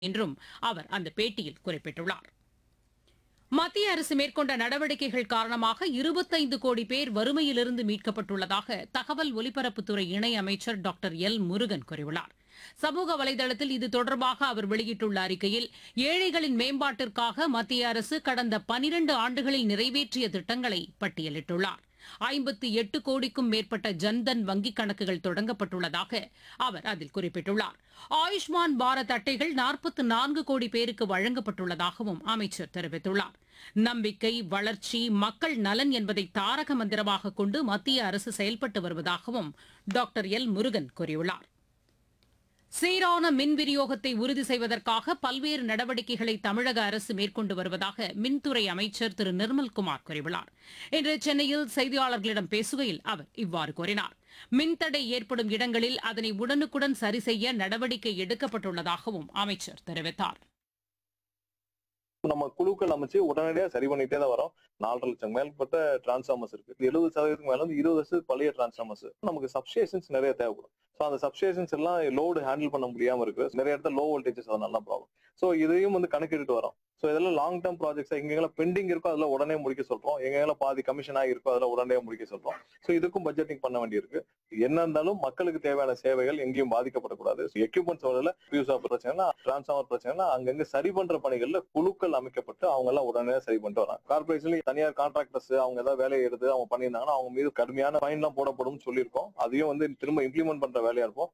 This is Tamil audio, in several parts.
என்றும் அவர் அந்த பேட்டியில் குறிப்பிட்டுள்ளார் மத்திய அரசு மேற்கொண்ட நடவடிக்கைகள் காரணமாக இருபத்தைந்து கோடி பேர் வறுமையிலிருந்து மீட்கப்பட்டுள்ளதாக தகவல் ஒலிபரப்புத்துறை இணையமைச்சர் டாக்டர் எல் முருகன் கூறியுள்ளார் சமூக வலைதளத்தில் இது தொடர்பாக அவர் வெளியிட்டுள்ள அறிக்கையில் ஏழைகளின் மேம்பாட்டிற்காக மத்திய அரசு கடந்த பனிரண்டு ஆண்டுகளில் நிறைவேற்றிய திட்டங்களை பட்டியலிட்டுள்ளார் ஐம்பத்தி எட்டு கோடிக்கும் மேற்பட்ட ஜன்தன் வங்கிக் கணக்குகள் தொடங்கப்பட்டுள்ளதாக அவர் அதில் குறிப்பிட்டுள்ளார் ஆயுஷ்மான் பாரத் அட்டைகள் நாற்பத்தி நான்கு கோடி பேருக்கு வழங்கப்பட்டுள்ளதாகவும் அமைச்சர் தெரிவித்துள்ளார் நம்பிக்கை வளர்ச்சி மக்கள் நலன் என்பதை தாரக மந்திரமாக கொண்டு மத்திய அரசு செயல்பட்டு வருவதாகவும் டாக்டர் எல் முருகன் கூறியுள்ளார் சீரான மின் விநியோகத்தை உறுதி செய்வதற்காக பல்வேறு நடவடிக்கைகளை தமிழக அரசு மேற்கொண்டு வருவதாக மின்துறை அமைச்சர் திரு நிர்மல்குமார் கூறியுள்ளார் இன்று சென்னையில் செய்தியாளர்களிடம் பேசுகையில் அவர் இவ்வாறு கூறினார் மின்தடை ஏற்படும் இடங்களில் அதனை உடனுக்குடன் சரி செய்ய நடவடிக்கை எடுக்கப்பட்டுள்ளதாகவும் அமைச்சர் தெரிவித்தார் நம்ம குழுக்கள் அமைச்சு உடனடியா சரி பண்ணிட்டே தான் வரோம் நாலரை லட்சம் மேற்பட்ட டிரான்ஸ்ஃபார்மர்ஸ் இருக்கு எழுபது சதவீதத்துக்கு மேல வந்து இருபது வருஷத்துக்கு பழைய டிரான்ஸ்ஃபார்மர்ஸ் நமக்கு சப்ஸ்டேஷன்ஸ் நிறைய தேவைப்படும் ஸோ அந்த சப்ஸ்டேஷன்ஸ் எல்லாம் லோடு ஹேண்டில் பண்ண முடியாம இருக்கு நிறைய இடத்துல லோ வோல்டேஜஸ் அதனால ப்ராப்ளம் ஸோ இதையும் வந்து கணக்கிட்டு வரோம் ஸோ இதெல்லாம் லாங் டேர்ம் ப்ராஜெக்ட்ஸ் எங்கெல்லாம் பெண்டிங் இருக்கோ அதுல உடனே முடிக்க சொல்றோம் எங்கெல்லாம் பாதி கமிஷன் ஆகிருக்கோ அதுல உடனே முடிக்க சொல்றோம் ஸோ இதுக்கும் பட்ஜெட்டிங் பண்ண வேண்டியிருக்கு என்ன இருந்தாலும் மக்களுக்கு தேவையான சேவைகள் எங்கேயும் பாதிக்கப்படக்கூடாது எக்யூப்மெண்ட்ஸ் வரல ஃபியூஸ் ஆஃப் பிரச்சனைனா டிரான்ஸ்ஃபார்மர் பிரச்சனைனா அங்கங்க சரி பண்ற பணிகள்ல குழுக்கள் அமைக்கப்பட்டு அவங்க எல்லாம் உடனே சரி பண்ணிட்டு வராங்க கார்பரேஷன்ல தனியார் கான்ட்ராக்டர்ஸ் அவங்க ஏதாவது வேலையை எடுத்து அவங்க பண்ணியிருந்தாங்கன்னா அவங்க மீது கடுமையான ஃபைன் எல்லாம் போடப்படும் சொல்லியிருக்கோம் அதையும் வந்து திரும்ப இம்ப்ளிமெண்ட் பண்ற வேலையா இருப்போம்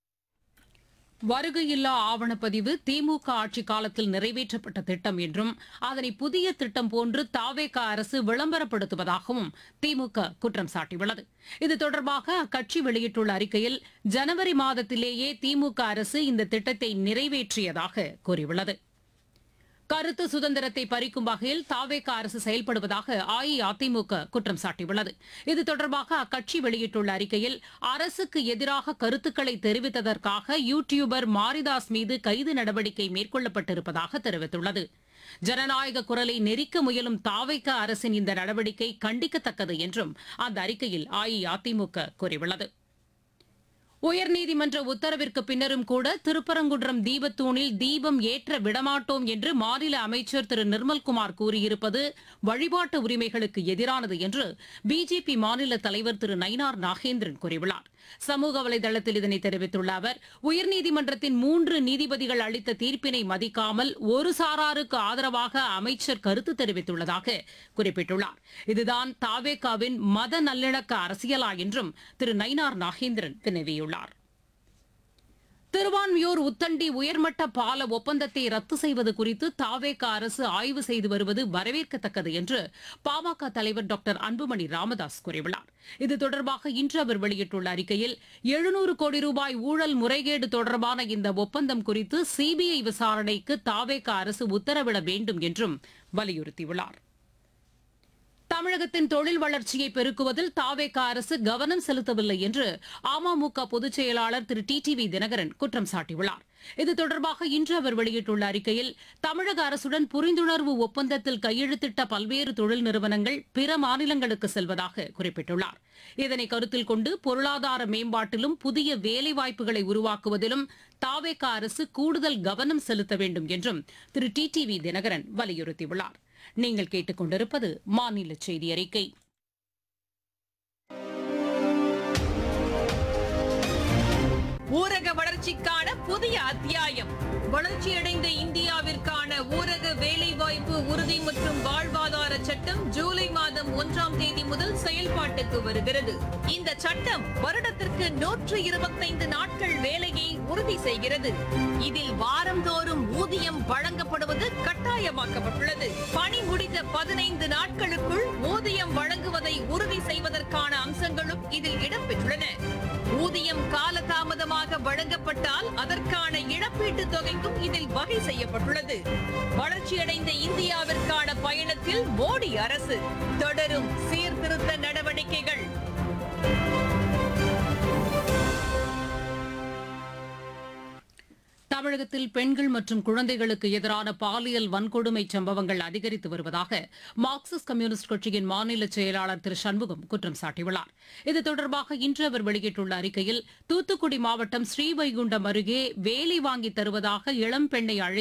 வருகையில்லா ஆவணப்பதிவு திமுக ஆட்சி காலத்தில் நிறைவேற்றப்பட்ட திட்டம் என்றும் அதனை புதிய திட்டம் போன்று தாவேக அரசு விளம்பரப்படுத்துவதாகவும் திமுக குற்றம் சாட்டியுள்ளது இது தொடர்பாக அக்கட்சி வெளியிட்டுள்ள அறிக்கையில் ஜனவரி மாதத்திலேயே திமுக அரசு இந்த திட்டத்தை நிறைவேற்றியதாக கூறியுள்ளது கருத்து சுதந்திரத்தை பறிக்கும் வகையில் தாவேக அரசு செயல்படுவதாக அஇஅதிமுக குற்றம் சாட்டியுள்ளது இது தொடர்பாக அக்கட்சி வெளியிட்டுள்ள அறிக்கையில் அரசுக்கு எதிராக கருத்துக்களை தெரிவித்ததற்காக யூ டியூபர் மாரிதாஸ் மீது கைது நடவடிக்கை மேற்கொள்ளப்பட்டிருப்பதாக தெரிவித்துள்ளது ஜனநாயக குரலை நெரிக்க முயலும் தாவைக்க அரசின் இந்த நடவடிக்கை கண்டிக்கத்தக்கது என்றும் அந்த அறிக்கையில் அஇஅதிமுக கூறியுள்ளது உயர்நீதிமன்ற உத்தரவிற்கு பின்னரும் கூட திருப்பரங்குன்றம் தீபத்தூணில் தீபம் ஏற்ற விடமாட்டோம் என்று மாநில அமைச்சர் திரு நிர்மல்குமார் கூறியிருப்பது வழிபாட்டு உரிமைகளுக்கு எதிரானது என்று பிஜேபி மாநில தலைவர் திரு நயினார் நாகேந்திரன் கூறியுள்ளார் சமூக வலைதளத்தில் இதனை தெரிவித்துள்ள அவர் உயர்நீதிமன்றத்தின் மூன்று நீதிபதிகள் அளித்த தீர்ப்பினை மதிக்காமல் ஒரு சாராருக்கு ஆதரவாக அமைச்சர் கருத்து தெரிவித்துள்ளதாக குறிப்பிட்டுள்ளார் இதுதான் தாவேகாவின் மத நல்லிணக்க அரசியலா என்றும் திரு நயினார் நாகேந்திரன் வினவியுள்ளார் திருவான்மியூர் உத்தண்டி உயர்மட்ட பால ஒப்பந்தத்தை ரத்து செய்வது குறித்து தாவேக அரசு ஆய்வு செய்து வருவது வரவேற்கத்தக்கது என்று பாமக தலைவர் டாக்டர் அன்புமணி ராமதாஸ் கூறியுள்ளார் இது தொடர்பாக இன்று அவர் வெளியிட்டுள்ள அறிக்கையில் எழுநூறு கோடி ரூபாய் ஊழல் முறைகேடு தொடர்பான இந்த ஒப்பந்தம் குறித்து சிபிஐ விசாரணைக்கு தாவேக அரசு உத்தரவிட வேண்டும் என்றும் வலியுறுத்தியுள்ளார் தமிழகத்தின் தொழில் வளர்ச்சியை பெருக்குவதில் தாவேக அரசு கவனம் செலுத்தவில்லை என்று அமமுக பொதுச் செயலாளர் திரு டி டிவி தினகரன் குற்றம் சாட்டியுள்ளார் இது தொடர்பாக இன்று அவர் வெளியிட்டுள்ள அறிக்கையில் தமிழக அரசுடன் புரிந்துணர்வு ஒப்பந்தத்தில் கையெழுத்திட்ட பல்வேறு தொழில் நிறுவனங்கள் பிற மாநிலங்களுக்கு செல்வதாக குறிப்பிட்டுள்ளார் இதனை கருத்தில் கொண்டு பொருளாதார மேம்பாட்டிலும் புதிய வேலைவாய்ப்புகளை உருவாக்குவதிலும் தாவேக அரசு கூடுதல் கவனம் செலுத்த வேண்டும் என்றும் திரு டி டிவி தினகரன் வலியுறுத்தியுள்ளார் நீங்கள் கேட்டுக்கொண்டிருப்பது மாநில செய்தி அறிக்கை ஊரக வளர்ச்சிக்கான புதிய அத்தியாயம் வளர்ச்சியடைந்த இந்தியாவிற்கான ஊரக வேலைவாய்ப்பு உறுதி மற்றும் வாழ்வாதார சட்டம் ஜூலை மாதம் ஒன்றாம் தேதி முதல் செயல்பாட்டுக்கு வருகிறது இந்த சட்டம் வருடத்திற்கு நூற்று இருபத்தைந்து நாட்கள் வேலையை உறுதி செய்கிறது இதில் வாரந்தோறும் ஊதியம் வழங்கப்படுவது கட்டாயமாக்கப்பட்டுள்ளது பணி முடிந்த பதினைந்து நாட்களுக்குள் ஊதியம் வழங்குவதை உறுதி செய்வதற்கான அம்சங்களும் இதில் இடம்பெற்றுள்ளன ஊதியம் காலதாமதமாக வழங்கப்பட்டால் அதற்கான இழப்பீட்டுத் தொகைக்கும் இதில் வகை செய்யப்பட்டுள்ளது வளர்ச்சியடைந்த இந்தியாவிற்கான பயணத்தில் மோடி அரசு தொடரும் சீர்திருத்த நடவடிக்கைகள் தமிழகத்தில் பெண்கள் மற்றும் குழந்தைகளுக்கு எதிரான பாலியல் வன்கொடுமை சம்பவங்கள் அதிகரித்து வருவதாக மார்க்சிஸ்ட் கம்யூனிஸ்ட் கட்சியின் மாநில செயலாளர் திரு சண்முகம் குற்றம் சாட்டியுள்ளார் இது தொடர்பாக இன்று அவர் வெளியிட்டுள்ள அறிக்கையில் தூத்துக்குடி மாவட்டம் ஸ்ரீவைகுண்டம் அருகே வேலை வாங்கி தருவதாக இளம் பெண்ணை அழைத்து